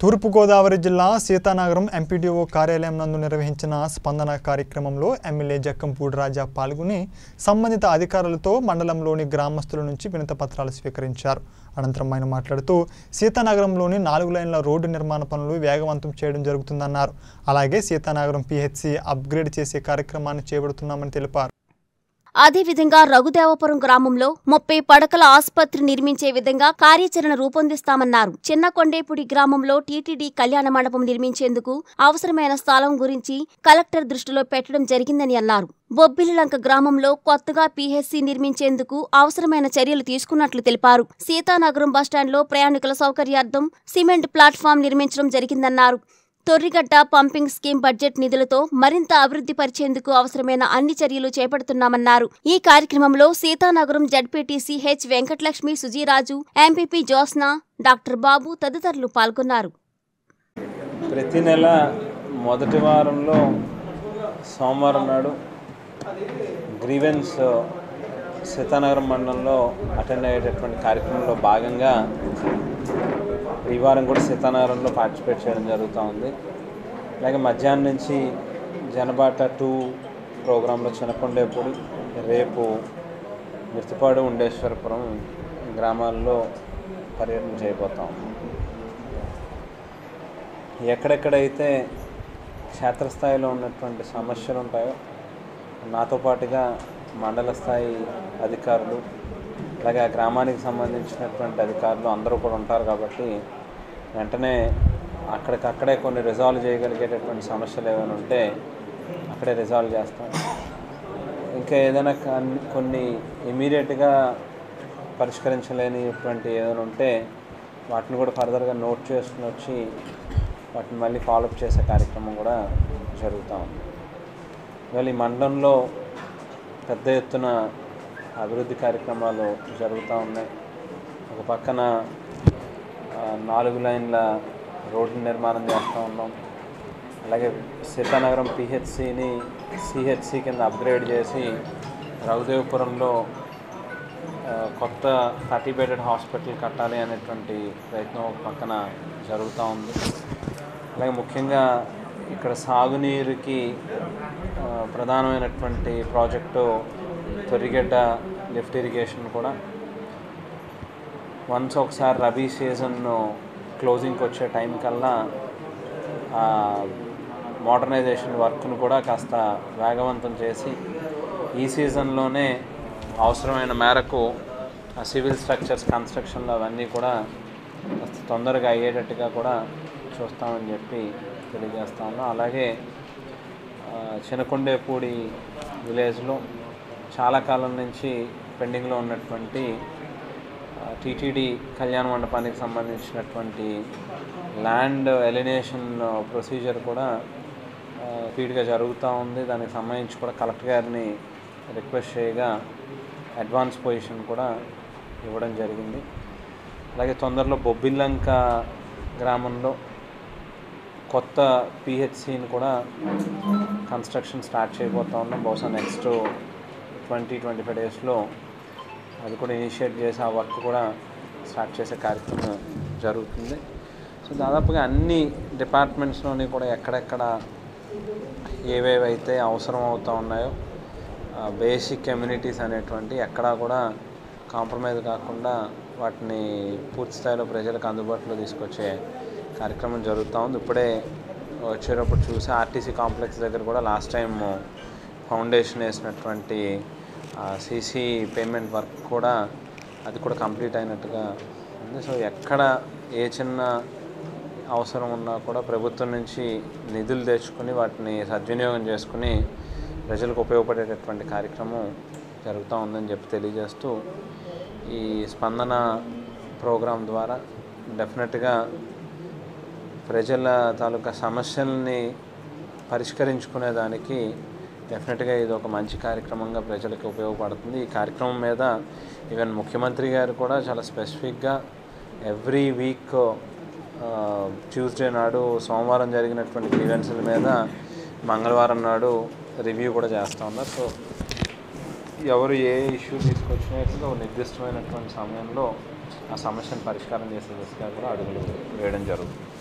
తూర్పుగోదావరి జిల్లా సీతానగరం ఎంపీడీఓ కార్యాలయం నందు నిర్వహించిన స్పందన కార్యక్రమంలో ఎమ్మెల్యే జక్కంపూడి రాజా పాల్గొని సంబంధిత అధికారులతో మండలంలోని గ్రామస్తుల నుంచి వినతి పత్రాలు స్వీకరించారు అనంతరం ఆయన మాట్లాడుతూ సీతానగరంలోని నాలుగు లైన్ల రోడ్డు నిర్మాణ పనులు వేగవంతం చేయడం జరుగుతుందన్నారు అలాగే సీతానగరం పిహెచ్సి అప్గ్రేడ్ చేసే కార్యక్రమాన్ని చేపడుతున్నామని తెలిపారు అదేవిధంగా రఘుదేవపురం గ్రామంలో ముప్పై పడకల ఆసుపత్రి నిర్మించే విధంగా కార్యాచరణ రూపొందిస్తామన్నారు చిన్న కొండేపుడి గ్రామంలో టీటీడీ కళ్యాణ మండపం నిర్మించేందుకు అవసరమైన స్థలం గురించి కలెక్టర్ దృష్టిలో పెట్టడం జరిగిందని అన్నారు బొబ్బిలిలంక గ్రామంలో కొత్తగా పీహెచ్సీ నిర్మించేందుకు అవసరమైన చర్యలు తీసుకున్నట్లు తెలిపారు సీతానగరం బస్టాండ్లో ప్రయాణికుల సౌకర్యార్థం సిమెంట్ ప్లాట్ఫామ్ నిర్మించడం జరిగిందన్నారు తొర్రిగడ్డ పంపింగ్ స్కీమ్ బడ్జెట్ నిధులతో మరింత అభివృద్ధి పరిచేందుకు అవసరమైన అన్ని చర్యలు చేపడుతున్నామన్నారు ఈ కార్యక్రమంలో Seethanagaram ZPTC H Venkatalakshmi Sujiraju MPP Jyotsna doctor Babu తదితరులు పాల్గొన్నారు ప్రతి నెల మొదటి వారంలో సోమవారం నాడు గ్రీవెన్స్ సీతానగరం మండలంలో అటెండ్ అయ్యేటటువంటి కార్యక్రమంలో భాగంగా ఈ వారం కూడా సీతానగరంలో పార్టిసిపేట్ చేయడం జరుగుతూ ఉంది అలాగే మధ్యాహ్నం నుంచి జనబాట టూ ప్రోగ్రాంలో చినకొండేపూడి రేపు మిర్తిపాడు ఉండేశ్వరపురం గ్రామాల్లో పర్యటన చేయబోతాం ఎక్కడెక్కడైతే క్షేత్రస్థాయిలో ఉన్నటువంటి సమస్యలు ఉంటాయో నాతో పాటుగా మండల స్థాయి అధికారులు అలాగే ఆ గ్రామానికి సంబంధించినటువంటి అధికారులు అందరూ కూడా ఉంటారు కాబట్టి వెంటనే అక్కడికక్కడే కొన్ని రిజాల్వ్ చేయగలిగేటటువంటి సమస్యలు ఏమైనా ఉంటే అక్కడే రిజాల్వ్ చేస్తాం ఇంకా ఏదైనా కాన్- కొన్ని ఇమీడియట్గా పరిష్కరించలేనిటువంటి ఏదైనా ఉంటే వాటిని కూడా ఫర్దర్గా నోట్ చేసుకుని వచ్చి వాటిని మళ్ళీ ఫాలోఅప్ చేసే కార్యక్రమం కూడా జరుగుతూ ఉంది ఇవాళ ఈ మండలంలో పెద్ద ఎత్తున అభివృద్ధి కార్యక్రమాలు జరుగుతూ ఉన్నాయి ఒక పక్కన ఆ, నాలుగు లైన్ల రోడ్డు నిర్మాణం చేస్తూ ఉన్నాం అలాగే సీతానగరం పిహెచ్సిని సిహెచ్సి కింద అప్గ్రేడ్ చేసి రఘుదేవపురంలో ఆ, కొత్త థర్టీ బెడెడ్ హాస్పిటల్ కట్టాలి అనేటువంటి ప్రయత్నం ఒక పక్కన జరుగుతూ ఉంది అలాగే ముఖ్యంగా ఇక్కడ సాగునీరుకి ఆ, ప్రధానమైనటువంటి ప్రాజెక్టు తొరిగడ్డ లిఫ్ట్ ఇరిగేషన్ కూడా వన్స్ ఒకసారి రబీ సీజన్ క్లోజింగ్కి వచ్చే టైం కల్లా మోడర్నైజేషన్ వర్క్ను కూడా కాస్త వేగవంతం చేసి ఈ సీజన్లోనే అవసరమైన మేరకు ఆ సివిల్ స్ట్రక్చర్స్ కన్స్ట్రక్షన్లు అవన్నీ కూడా కాస్త తొందరగా అయ్యేటట్టుగా కూడా చూస్తామని చెప్పి తెలియజేస్తా ఉన్నాం అలాగే ఆ, చినకొండేపూడి విలేజ్లో చాలా కాలం నుంచి పెండింగ్లో ఉన్నటువంటి టీటీడీ కళ్యాణ మండపానికి సంబంధించినటువంటి ల్యాండ్ ఎలినేషన్ ప్రొసీజర్ కూడా స్పీడ్గా జరుగుతూ ఉంది దానికి సంబంధించి కూడా కలెక్టర్ గారిని రిక్వెస్ట్ చేయగా అడ్వాన్స్ పొజిషన్ కూడా ఇవ్వడం జరిగింది అలాగే తొందరలో బొబ్బిల్లంక గ్రామంలో కొత్త పిహెచ్సిని కూడా కన్స్ట్రక్షన్ స్టార్ట్ చేయబోతా ఉన్నాం బహుశా నెక్స్ట్ ట్వంటీ ట్వంటీ ఫైవ్ డేస్లో అది కూడా ఇనిషియేట్ చేసి ఆ వర్క్ కూడా స్టార్ట్ చేసే కార్యక్రమం జరుగుతుంది సో దాదాపుగా అన్ని డిపార్ట్మెంట్స్లోని కూడా ఎక్కడెక్కడ ఏవేవైతే అవసరం అవుతూ ఉన్నాయో బేసిక్ కమ్యూనిటీస్ అనేటువంటి ఎక్కడా కూడా కాంప్రమైజ్ కాకుండా వాటిని పూర్తి స్థాయిలో ప్రజలకు అందుబాటులో తీసుకొచ్చే కార్యక్రమం జరుగుతూ ఉంది ఇప్పుడే వచ్చేటప్పుడు చూసి ఆర్టీసీ కాంప్లెక్స్ దగ్గర కూడా లాస్ట్ టైం ఫౌండేషన్ వేసినటువంటి సీసీ పేమెంట్ వర్క్ కూడా అది కూడా కంప్లీట్ అయినట్టుగా ఉంది సో ఎక్కడ ఏ చిన్న అవసరం ఉన్నా కూడా ప్రభుత్వం నుంచి నిధులు తెచ్చుకొని వాటిని సద్వినియోగం చేసుకుని ప్రజలకు ఉపయోగపడేటటువంటి కార్యక్రమం జరుగుతూ ఉందని చెప్పి తెలియజేస్తూ ఈ స్పందన ప్రోగ్రాం ద్వారా డెఫినెట్గా ప్రజల తాలూకా సమస్యల్ని పరిష్కరించుకునేదానికి డెఫినెట్గా ఇది ఒక మంచి కార్యక్రమంగా ప్రజలకు ఉపయోగపడుతుంది ఈ కార్యక్రమం మీద ఈవెన్ ముఖ్యమంత్రి గారు కూడా చాలా స్పెసిఫిక్గా ఎవ్రీ వీక్ ట్యూస్డే నాడు సోమవారం జరిగినటువంటి గ్రీవెన్స్ల మీద మంగళవారం నాడు రివ్యూ కూడా చేస్తూ ఉన్నారు సో ఎవరు ఏ ఇష్యూ తీసుకొచ్చినట్టు ఒక నిర్దిష్టమైనటువంటి సమయంలో ఆ సమస్యను పరిష్కారం చేసే దిశగా కూడా అడుగులు వేయడం జరుగుతుంది